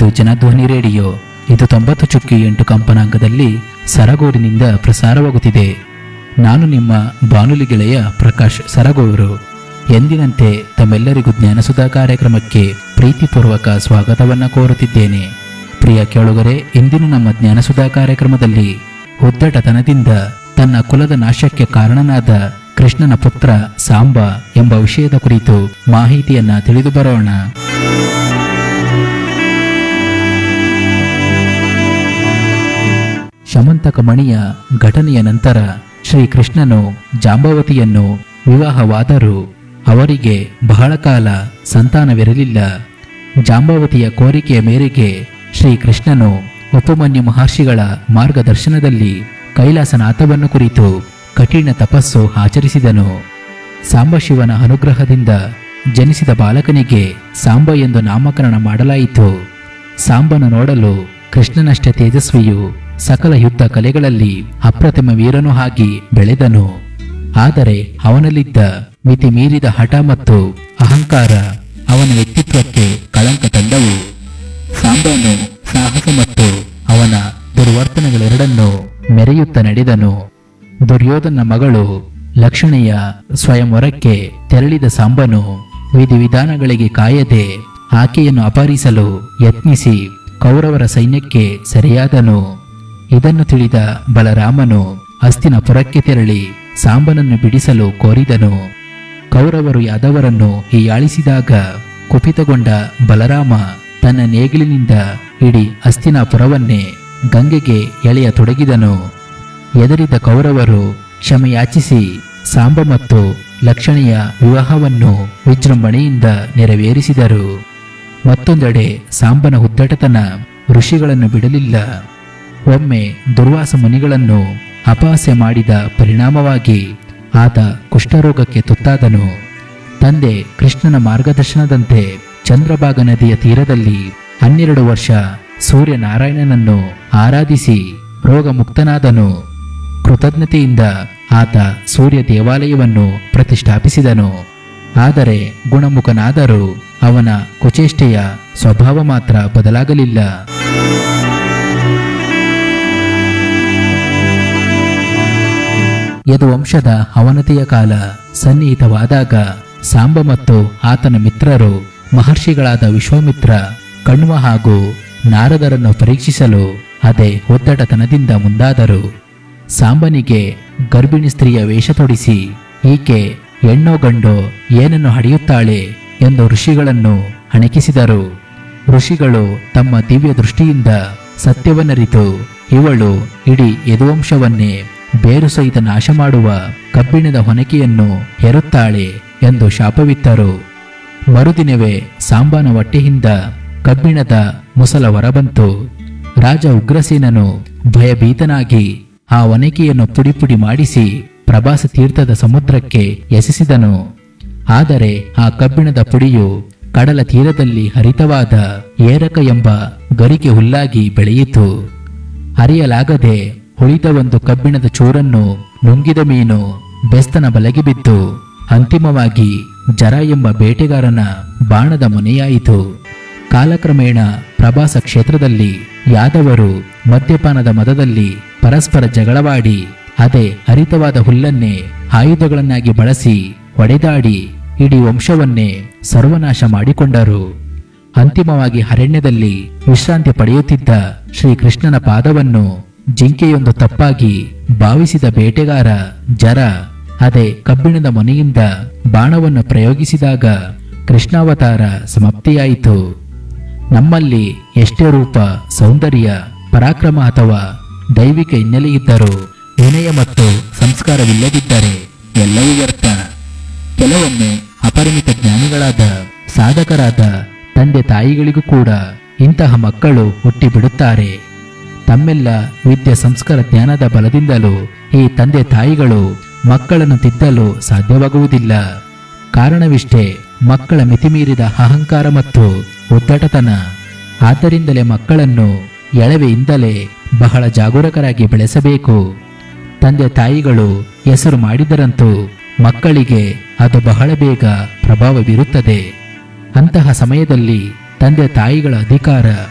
ಇದು ಜನಧ್ವನಿ ರೇಡಿಯೋ ಇದು ತೊಂಬತ್ತು ಚುಕ್ಕಿ ಎಂಟು ಕಂಪನಾಂಕದಲ್ಲಿ ಸರಗೂರಿನಿಂದ ಪ್ರಸಾರವಾಗುತ್ತಿದೆ ನಾನು ನಿಮ್ಮ ಬಾನುಲಿ ಗೆಳೆಯ ಪ್ರಕಾಶ್ ಸರಗೂರು ಎಂದಿನಂತೆ ತಮ್ಮೆಲ್ಲರಿಗೂ ಜ್ಞಾನಸುಧಾ ಕಾರ್ಯಕ್ರಮಕ್ಕೆ ಪ್ರೀತಿಪೂರ್ವಕ ಸ್ವಾಗತವನ್ನು ಕೋರುತ್ತಿದ್ದೇನೆ ಪ್ರಿಯ ಕೇಳುಗರೆ ಇಂದಿನ ನಮ್ಮ ಜ್ಞಾನಸುಧಾ ಕಾರ್ಯಕ್ರಮದಲ್ಲಿ ಉದ್ದಟತನದಿಂದ ತನ್ನ ಕುಲದ ನಾಶಕ್ಕೆ ಕಾರಣನಾದ ಕೃಷ್ಣನ ಪುತ್ರ ಸಾಂಬ ಎಂಬ ವಿಷಯದ ಕುರಿತು ಮಾಹಿತಿಯನ್ನ ತಿಳಿದು ಬರೋಣ ಶಮಂತಕ ಮಣಿಯ ಘಟನೆಯ ನಂತರ ಶ್ರೀಕೃಷ್ಣನು ಜಾಂಬವತಿಯನ್ನು ವಿವಾಹವಾದರೂ ಅವರಿಗೆ ಬಹಳ ಕಾಲ ಸಂತಾನವಿರಲಿಲ್ಲ ಜಾಂಬವತಿಯ ಕೋರಿಕೆಯ ಮೇರೆಗೆ ಶ್ರೀಕೃಷ್ಣನು ಉಪಮನ್ಯು ಮಹರ್ಷಿಗಳ ಮಾರ್ಗದರ್ಶನದಲ್ಲಿ ಕೈಲಾಸನಾಥವನ್ನು ಕುರಿತು ಕಠಿಣ ತಪಸ್ಸು ಆಚರಿಸಿದನು ಸಾಂಬಶಿವನ ಅನುಗ್ರಹದಿಂದ ಜನಿಸಿದ ಬಾಲಕನಿಗೆ ಸಾಂಬ ಎಂದು ನಾಮಕರಣ ಮಾಡಲಾಯಿತು ಸಾಂಬನು ನೋಡಲು ಕೃಷ್ಣನಷ್ಟೇ ತೇಜಸ್ವಿಯು ಸಕಲ ಯುದ್ಧ ಕಲೆಗಳಲ್ಲಿ ಅಪ್ರತಿಮ ವೀರನೂ ಆಗಿ ಬೆಳೆದನು ಆದರೆ ಅವನಲ್ಲಿದ್ದ ಮಿತಿ ಮೀರಿದ ಹಠ ಮತ್ತು ಅಹಂಕಾರ ಅವನ ವ್ಯಕ್ತಿತ್ವಕ್ಕೆ ಕಳಂಕ ತಂದವು ಸಾಂಬನು ಸಾಹಸ ಮತ್ತು ಅವನ ದುರ್ವರ್ತನೆಗಳೆರಡನ್ನು ಮೆರೆಯುತ್ತ ನಡೆದನು ದುರ್ಯೋಧನ ಮಗಳು ಲಕ್ಷ್ಮಣೆಯ ಸ್ವಯಂವರಕ್ಕೆ ತೆರಳಿದ ಸಾಂಬನು ವಿಧಿವಿಧಾನಗಳಿಗೆ ಕಾಯದೆ ಆಕೆಯನ್ನು ಅಪಹರಿಸಲು ಯತ್ನಿಸಿ ಕೌರವರ ಸೈನ್ಯಕ್ಕೆ ಸೆರೆಯಾದನು ಇದನ್ನು ತಿಳಿದ ಬಲರಾಮನು ಹಸ್ತಿನಪುರಕ್ಕೆ ತೆರಳಿ ಸಾಂಬನನ್ನು ಬಿಡಿಸಲು ಕೋರಿದನು ಕೌರವರು ಯಾದವರನ್ನು ಹೀಯಾಳಿಸಿದಾಗ ಕುಪಿತಗೊಂಡ ಬಲರಾಮ ತನ್ನ ನೇಗಿಲಿನಿಂದ ಇಡೀ ಹಸ್ತಿನಾಪುರವನ್ನೇ ಗಂಗೆಗೆ ಎಳೆಯ ತೊಡಗಿದನು ಎದರಿದ ಕೌರವರು ಕ್ಷಮೆಯಾಚಿಸಿ ಸಾಂಬ ಮತ್ತು ಲಕ್ಷಣೆಯ ವಿವಾಹವನ್ನು ವಿಜೃಂಭಣೆಯಿಂದ ನೆರವೇರಿಸಿದರು ಮತ್ತೊಂದೆಡೆ ಸಾಂಬನ ಉದ್ದಟತನ ಋಷಿಗಳನ್ನು ಬಿಡಲಿಲ್ಲ ಒಮ್ಮೆ ದುರ್ವಾಸ ಮುನಿಗಳನ್ನು ಅಪಹಾಸ್ಯ ಮಾಡಿದ ಪರಿಣಾಮವಾಗಿ ಆತ ಕುಷ್ಠರೋಗಕ್ಕೆ ತುತ್ತಾದನು ತಂದೆ ಕೃಷ್ಣನ ಮಾರ್ಗದರ್ಶನದಂತೆ ಚಂದ್ರಭಾಗ ನದಿಯ ತೀರದಲ್ಲಿ ಹನ್ನೆರಡು ವರ್ಷ ಸೂರ್ಯನಾರಾಯಣನನ್ನು ಆರಾಧಿಸಿ ರೋಗಮುಕ್ತನಾದನು ಕೃತಜ್ಞತೆಯಿಂದ ಆತ ಸೂರ್ಯ ದೇವಾಲಯವನ್ನು ಪ್ರತಿಷ್ಠಾಪಿಸಿದನು ಆದರೆ ಗುಣಮುಖನಾದರೂ ಅವನ ಕುಚೇಷ್ಟೆಯ ಸ್ವಭಾವ ಮಾತ್ರ ಬದಲಾಗಲಿಲ್ಲ ಯದುವಂಶದ ಅವನತಿಯ ಕಾಲ ಸನ್ನಿಹಿತವಾದಾಗ ಸಾಂಬ ಮತ್ತು ಆತನ ಮಿತ್ರರು ಮಹರ್ಷಿಗಳಾದ ವಿಶ್ವಾಮಿತ್ರ ಕಣ್ವ ಹಾಗೂ ನಾರದರನ್ನು ಪರೀಕ್ಷಿಸಲು ಅದೇ ಒತ್ತಡತನದಿಂದ ಮುಂದಾದರು ಸಾಂಬನಿಗೆ ಗರ್ಭಿಣಿ ಸ್ತ್ರೀಯ ವೇಷ ತೊಡಿಸಿ ಈಕೆ ಹೆಣ್ಣೋ ಗಂಡೋ ಏನನ್ನು ಹಡೆಯುತ್ತಾಳೆ ಎಂದು ಋಷಿಗಳನ್ನು ಹಣಕಿಸಿದರು ಋಷಿಗಳು ತಮ್ಮ ದಿವ್ಯ ದೃಷ್ಟಿಯಿಂದ ಸತ್ಯವನ್ನರಿತು ಇವಳು ಇಡೀ ಯದುವಂಶವನ್ನೇ ಬೇರು ಸಹಿತ ನಾಶ ಮಾಡುವ ಕಬ್ಬಿಣದ ಹೊನಕೆಯನ್ನು ಹೆರುತ್ತಾಳೆ ಎಂದು ಶಾಪವಿತ್ತರು ಮರುದಿನವೇ ಸಾಂಬಾನ ಹೊಟ್ಟೆಯಿಂದ ಕಬ್ಬಿಣದ ಮುಸಲ ಹೊರಬಂತು ರಾಜ ಉಗ್ರಸೇನನು ಭಯಭೀತನಾಗಿ ಆ ಒನಕೆಯನ್ನು ಪುಡಿಪುಡಿ ಮಾಡಿಸಿ ಪ್ರಭಾಸ ತೀರ್ಥದ ಸಮುದ್ರಕ್ಕೆ ಎಸೆಸಿದನು ಆದರೆ ಆ ಕಬ್ಬಿಣದ ಪುಡಿಯು ಕಡಲ ತೀರದಲ್ಲಿ ಹರಿತವಾದ ಏರಕ ಎಂಬ ಗರಿಕೆ ಹುಲ್ಲಾಗಿ ಬೆಳೆಯಿತು ಹರಿಯಲಾಗದೆ ಉಳಿದ ಒಂದು ಕಬ್ಬಿಣದ ಚೂರನ್ನು ನುಂಗಿದ ಮೀನು ಬೆಸ್ತನ ಬಲಗಿ ಬಿದ್ದು ಅಂತಿಮವಾಗಿ ಜರ ಎಂಬ ಬೇಟೆಗಾರನ ಬಾಣದ ಮೊನೆಯಾಯಿತು ಕಾಲಕ್ರಮೇಣ ಪ್ರಭಾಸ ಕ್ಷೇತ್ರದಲ್ಲಿ ಯಾದವರು ಮದ್ಯಪಾನದ ಮದದಲ್ಲಿ ಪರಸ್ಪರ ಜಗಳವಾಡಿ ಅದೇ ಹರಿತವಾದ ಹುಲ್ಲನ್ನೇ ಆಯುಧಗಳನ್ನಾಗಿ ಬಳಸಿ ಹೊಡೆದಾಡಿ ಇಡೀ ವಂಶವನ್ನೇ ಸರ್ವನಾಶ ಮಾಡಿಕೊಂಡರು ಅಂತಿಮವಾಗಿ ಅರಣ್ಯದಲ್ಲಿ ವಿಶ್ರಾಂತಿ ಪಡೆಯುತ್ತಿದ್ದ ಶ್ರೀಕೃಷ್ಣನ ಪಾದವನ್ನು ಜಿಂಕೆಯೊಂದು ತಪ್ಪಾಗಿ ಭಾವಿಸಿದ ಬೇಟೆಗಾರ ಜರ ಅದೇ ಕಬ್ಬಿಣದ ಮೊನೆಯಿಂದ ಬಾಣವನ್ನು ಪ್ರಯೋಗಿಸಿದಾಗ ಕೃಷ್ಣಾವತಾರ ಸಮಾಪ್ತಿಯಾಯಿತು ನಮ್ಮಲ್ಲಿ ಎಷ್ಟೇ ರೂಪ ಸೌಂದರ್ಯ ಪರಾಕ್ರಮ ಅಥವಾ ದೈವಿಕ ಹಿನ್ನೆಲೆ ಇದ್ದರೂ ವಿನಯ ಮತ್ತು ಸಂಸ್ಕಾರವಿಲ್ಲದಿದ್ದರೆ ಎಲ್ಲವೂ ವ್ಯರ್ಥ ಕೆಲವೊಮ್ಮೆ ಅಪರಿಮಿತ ಜ್ಞಾನಿಗಳಾದ ಸಾಧಕರಾದ ತಂದೆ ತಾಯಿಗಳಿಗೂ ಕೂಡ ಇಂತಹ ಮಕ್ಕಳು ಹುಟ್ಟಿ ಬಿಡುತ್ತಾರೆ ತಮ್ಮೆಲ್ಲ ವಿದ್ಯೆ ಸಂಸ್ಕಾರ ಜ್ಞಾನದ ಬಲದಿಂದಲೂ ಈ ತಂದೆ ತಾಯಿಗಳು ಮಕ್ಕಳನ್ನು ತಿದ್ದಲು ಸಾಧ್ಯವಾಗುವುದಿಲ್ಲ ಕಾರಣವಿಷ್ಟೇ ಮಕ್ಕಳ ಮಿತಿಮೀರಿದ ಅಹಂಕಾರ ಮತ್ತು ಉದ್ದಟತನ ಆದ್ದರಿಂದಲೇ ಮಕ್ಕಳನ್ನು ಎಳವೆಯಿಂದಲೇ ಬಹಳ ಜಾಗರೂಕರಾಗಿ ಬೆಳೆಸಬೇಕು ತಂದೆ ತಾಯಿಗಳು ಹೆಸರು ಮಾಡಿದರಂತೂ ಮಕ್ಕಳಿಗೆ ಅದು ಬಹಳ ಬೇಗ ಪ್ರಭಾವ ಬೀರುತ್ತದೆ ಅಂತಹ ಸಮಯದಲ್ಲಿ ತಂದೆ ತಾಯಿಗಳ ಅಧಿಕಾರ